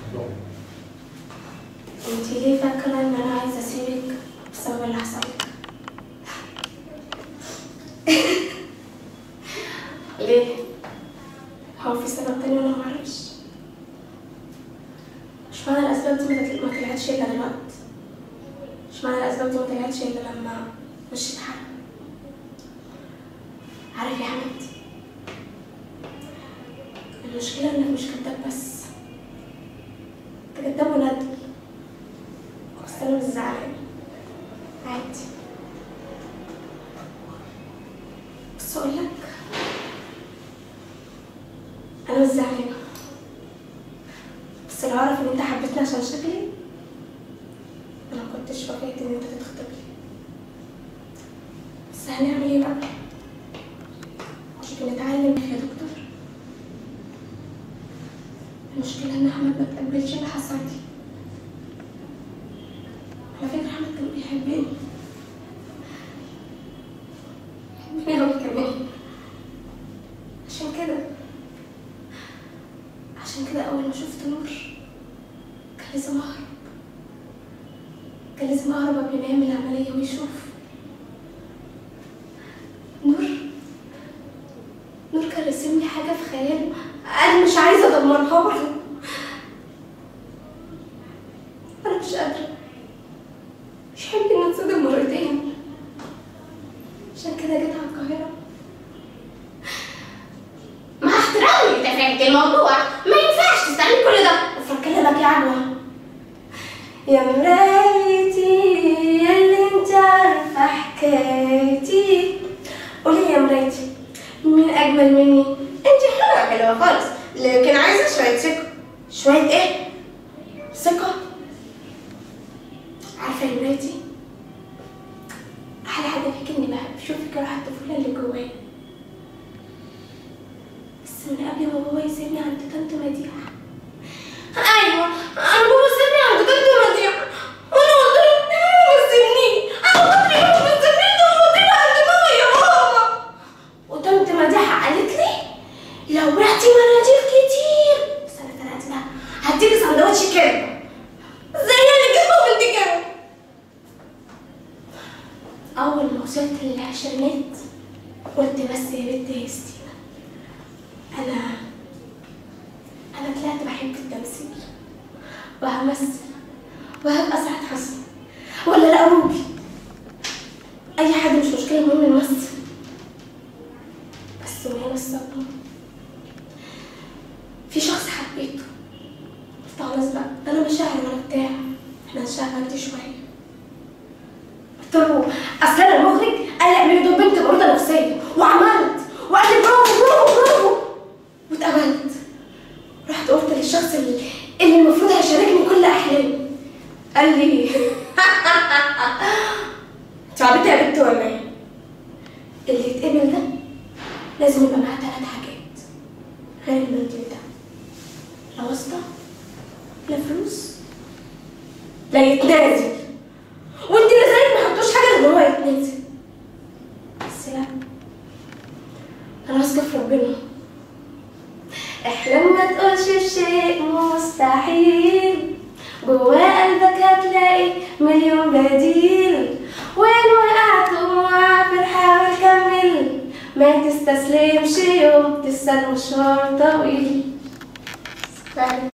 انتي ليه فاكرة ان انا عايزة اسيبك بسبب اللي حصل لك؟ ليه؟ هو في سبب تاني وانا معرفش؟ مش معنى الاسباب دي ما تطل- ما طلعتش الا دلوقتي مش معنى الاسباب دي ما طلعتش الا لما مشيت حالها عارف يا حمد المشكلة انك مش كداب بس انت كداب وندل بس انا مش زعلانة عادي بس اقول لك انا مش زعلانة بس لو اعرف ان انت حبيتني عشان شكلي انا ما كنتش وافقت ان انت تتخطب لي بس هنعمل ايه بقى مش بنتعلم يا دكتور المشكلة إن أحمد ما تقبلش اللي حصل لي على فكرة أحمد كان بيحبني بيحبني أوي كمان عشان كده عشان كده أول ما شفت نور كان لازم أهرب كان لازم أهرب قبل ما يعمل العملية ويشوف نور نور كان راسم لي حاجة في خياله أنا مش عايزة أدمرها له أنا مش قادرة مش حابة إني أتصدم مرتين عشان كده جيت على القاهرة مع احترامي تفهمت الموضوع ما ينفعش تستني كل ده وفكلمك يا عجوة يا مرايتي اللي انت عارفة حكايتي قولي يا مرايتي مين أجمل مني؟ انت حلوة حلوة خالص لكن عايزة شوية ثقة شوية ايه؟ ثقة عارفة يا مرايتي؟ أحلى حاجة فيك إني بحب أشوفك روح الطفولة اللي جوايا بس من قبل ما بابا يسيبني عند طنط مديحة أيوة أنا بابا سابني عند طنط مديحة وأنا قلت له ليه ما تسيبنيش؟ أنا قلت له ما تسيبنيش ووديني عند ماما يا بابا وطنط مديحة قالت لي لو بعتي مناديل كتير بس أنا طلعت لها هديكي سندوتش كبدة زي اللي جابه بنت كده أول ما وصلت للعشرينات قلت بس يا بنت يا ستينا أنا أنا طلعت بحب التمثيل وهمثل وهبقى سعاد حسني ولا لا روبي أي حد مش مشكلة المهم نمثل بس من هنا الصدمة في شخص حبيته قلت خلاص بقى أنا مش شاعر ولا بتاع احنا نشتغل دي شوية قلت له اصل انا المخرج قال لي اعملي دور بنت مريضه نفسيه وعملت وقال لي برافو برافو برافو واتقبلت رحت قلت للشخص اللي, اللي المفروض هيشاركني كل احلامي قال لي انت عبيطه يا بنت ولا ايه؟ اللي يتقبل ده لازم يبقى معاه ثلاث حاجات غير المنديل ده لا واسطه لا فلوس لا يتنازل وانت لذلك ما حطوش حاجه غير ان هو يتنازل بس لا انا واثقه في ربنا احلم ما تقولش بشيء مستحيل جوا قلبك هتلاقي مليون بديل وين وقعت قوم وعافر حاول كمل ما تستسلمش يوم تستنى مشوار طويل